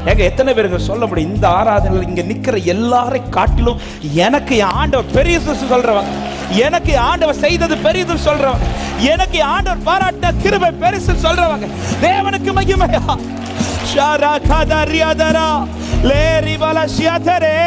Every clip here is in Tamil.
எங்க எத்தனை பேருக்கு சொல்ல முடியும் இந்த ஆராதனையில் இங்க நிக்கிற எல்லாரை காட்டிலும் எனக்கு என் ஆண்டவர் பெரியது சொல்றவங்க எனக்கு என் ஆண்டவர் செய்தது பெரியது சொல்றவங்க எனக்கு என் ஆண்டவர் பாராட்ட கிருபை பெருசு சொல்றவங்க தேவனுக்கு மகிமையா ஷாரா கதரியாதரா லேரி வலசியாதரே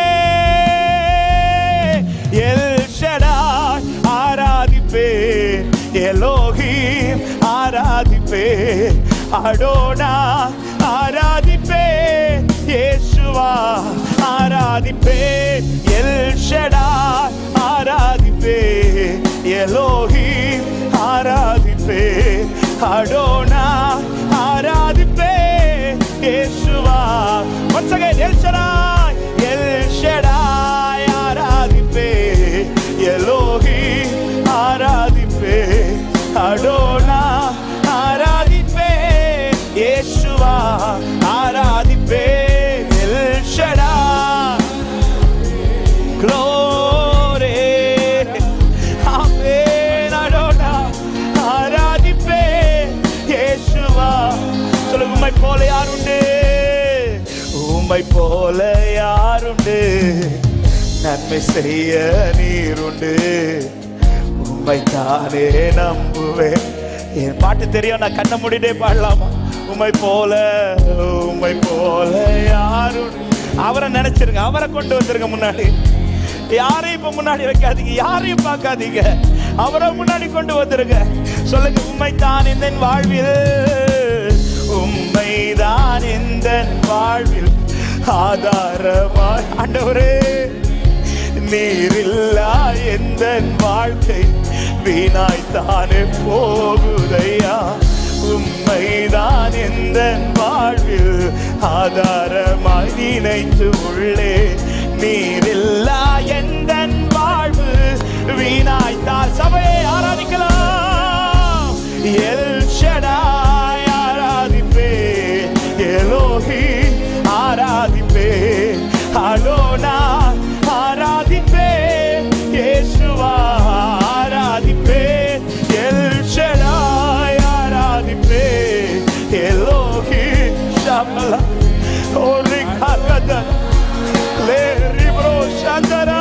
எல் ஷடாய் ஆராதிப்பே எலோஹிம் ஆராதிப்பே அடோனா ஆராதிப்பே இயேசுவா ஆராதிப்பே எல் ஷடாய் ஆராதிப்பே எலோஹிம் ஆராதிப்பே அடோனா ஆராதிப்பே Yeshua once again El Shaddai El Shaddai ஆராதிப்பே எலோஹி ஆராதிப்பே அடோனா ஆராதிப்பே இயேசுவா ஆராதிப்பே El Shaddai Glory. Amen. Adonai ஆராதிப்பே இயேசுவா சொல்லுங்க உம்மை போல யாருண்டு உம்மை போல யாருண்டு நன்மை செய்ய நீருண்டு உம்மை தானே நம்புவேன் என் பாட்டு தெரியும் நான் கண்ண மூடிட்டே பாடலாமா உம்மை போல உம்மை போல யாருண்டு அவரை நினைச்சிருங்க அவரை கொண்டு வந்துருங்க முன்னாடி யாரையும் இப்ப முன்னாடி வைக்காதீங்க யாரையும் பார்க்காதீங்க அவரை முன்னாடி கொண்டு வந்துருங்க சொல்லுங்க உண்மைதான் இந்த வாழ்வில் உண்மைதான் இந்த வாழ்வில் ஆதாரமாய் ஆண்டவரே நீரில்லா எந்த வாழ்க்கை வீணாய்த்தானே போகுதையா உண்மைதான் எந்த வாழ்வில் ஆதாரமாய் நினைத்து உள்ளே நீரில்லா எந்த வாழ்வு வீணாய்த்தால் சபையை ஆராதிக்கலாம் எல் ஷடாய் ஆராதிப்பே எலோஹி ஆராதிப்பே அலோனா ஆராதிப்பே இயேசுவா ஆராதிப்பே எல் ஷடாய் ஆராதிப்பே எலோஹி ஷமலா ஓரி கலத லேரி ப்ரோ சந்தரா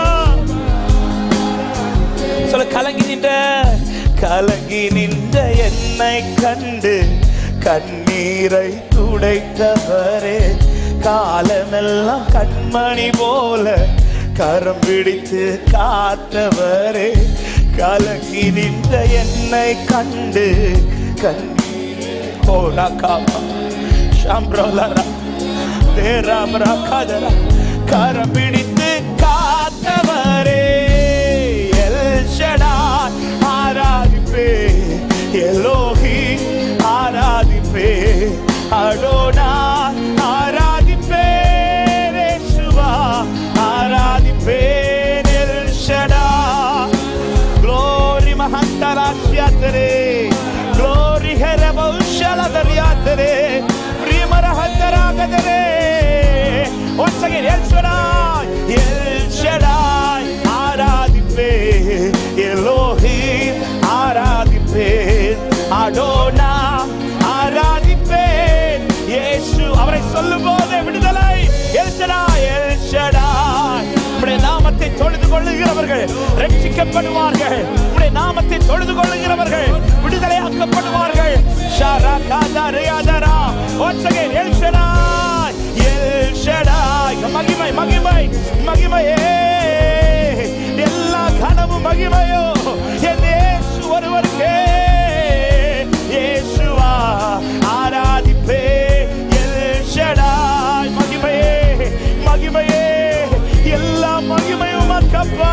சொல்ல கலங்கி நின்ற கலங்கி நின்ற என்னை கண்டு கண்ணீரை துடைத்தவரே காலமெல்லாம் கண்மணி போல கரம் பிடித்து காத்தவரே கலங்கி நின்ற என்னை கண்டு கண்ணீரை போரா காப்பா ஷாம்ரோலரா தேராமரா காதரா கரம் பிடித்து காத்தவரே எல் ஷடாய் ஆராதிப்பே எலோஹி ஆராதிப்பே அடோனா ஆராதிப்பே ரேசுவா ஆராதிப்பே El Shaddai Glory Mahantarasyatere. Glory Herebaushaladaryatere. Primarahataragadere. Once again, El Shaddai. El Shaddai. ஆராதிப்பே எலோஹிம் ஆராதிப்பே அடோனா ஆராதிப்பே இயேசு அவரை சொல்லும் போது விடுதலை எல் ஷடாய் எல் ஷடாய் உம்முடைய நாமத்தை தொழுது கொள்ளுகிறவர்கள் ரட்சிக்கப்படுவார்கள் உம்முடைய நாமத்தை தொழுது கொள்ளுகிறவர்கள் விடுதலையாக்கப்படுவார்கள் ஷாரா காதா ரியாதரா once again El Shaddai El Shaddai மகிமை மகிமை மகிமையே எல்லா கனவும் மகிமையோ என் இயேசு ஒருவருக்கே இயேசுவா ஆராதிப்பே எல் ஷடாய் மகிமையே மகிமையே எல்லா மகிமையும் அக்கப்பா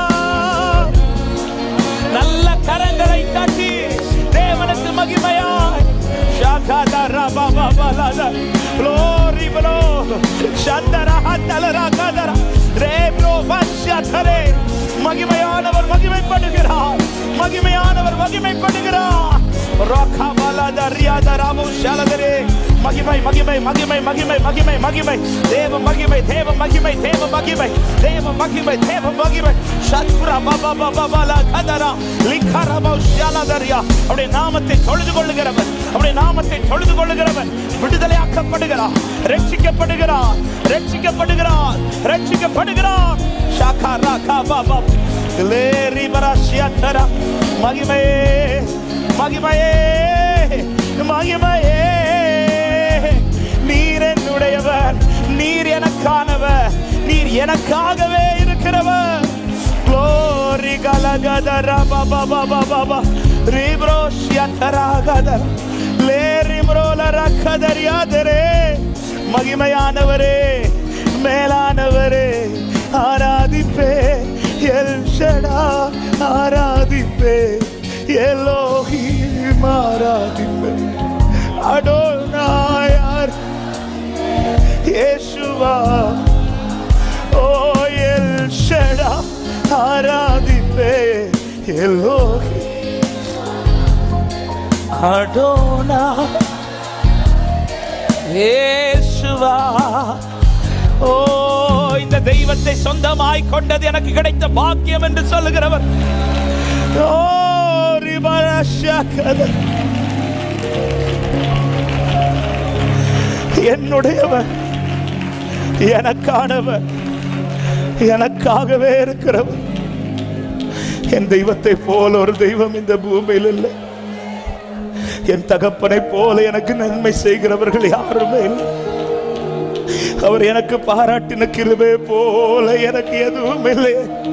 நல்ல கரங்களை தட்டி தேவனுக்கு மகிமையாய் ஷாகாதா ரபாபா பலதா glory bro சந்தரா ஹந்தலரா கதரா ரேப்ரோ வஷ்யதரே மகிமையானவர் மகிமைப்படுகிறார் மகிமையானவர் மகிமைப்படுகிறார் ரோகா பலதா ரியாதா ராமு ஷலதரே மகிமை மகிமை மகிமை மகிமை மகிமை மகிமை தேவ மகிமை தேவ மகிமை தேவ மகிமை தேவ மகிமை தேவ மகிமை சத்ரா பாபா பாபா பாலா கதரா லிக்கரபா ஷியாலதரியா அவருடைய நாமத்தை தொழுது கொள்ளுகிறவன் அவருடைய நாமத்தை தொழுது கொள்ளுகிறவன் விடுதலையாக்கப்படுகிறான் ரட்சிக்கப்படுகிறான் ரட்சிக்கப்படுகிறான் ரட்சிக்கப்படுகிறான் ஷாகா ராகா பாபா லேரி பராஷியாத்தரா மகிமையே மகிமையே மகிமையே நீர் என்னுடையவர் நீர் எனக்கானவர் நீர் எனக்காகவே இருக்கிறவர் Glory galagadara baba baba baba ribro shiataragadar le rimro la rakadariadere மகிமையானவரே மேலானவரே ஆராதிப்பே எல் ஷடா ஆராதிப்பே எலோஹிம் ஆராதிப்பே அடோனாயார் இயேசுவா ஓ எல் ஷடா ஆராதிப்பே எலோஹி அடோனா இயேசுவா ஓ இந்த தெய்வத்தை சொந்தமாய் கொண்டது எனக்கு கிடைத்த பாக்கியம் என்று சொல்லுகிறவர் ஓ ரிபரஷகத என்னுடையவர் எனக்கானவர் எனக்காகவே இருக்கிறவர் என் தெய்வத்தை போல ஒரு தெய்வம் இந்த பூமியில் இல்லை என் தகப்பனை போல எனக்கு நன்மை செய்கிறவர்கள் யாருமே இல்லை அவர் எனக்கு பாராட்டின கிருபை போல எனக்கு எதுவும் இல்லை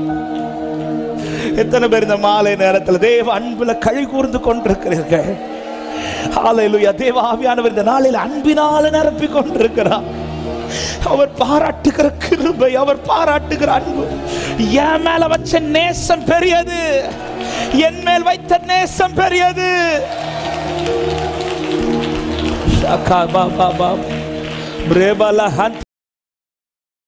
எத்தனை பேர் இந்த மாலை நேரத்தில் தேவ அன்புல கழி கூர்ந்து கொண்டிருக்கிறீர்கள் ஹalleluya தேவ ஆவியானவர் இந்த நாளில் அன்பினால நிரப்பி கொண்டிருக்கிறார் அவர் பாராட்டுகிற கிருபை அவர் பாராட்டுகிற அன்பு என் மேல வச்ச நேசம் பெரியது என் மேல் வைத்த நேசம் பெரியது ஷாக்கா பா பா பா பிரேபல ஹந்த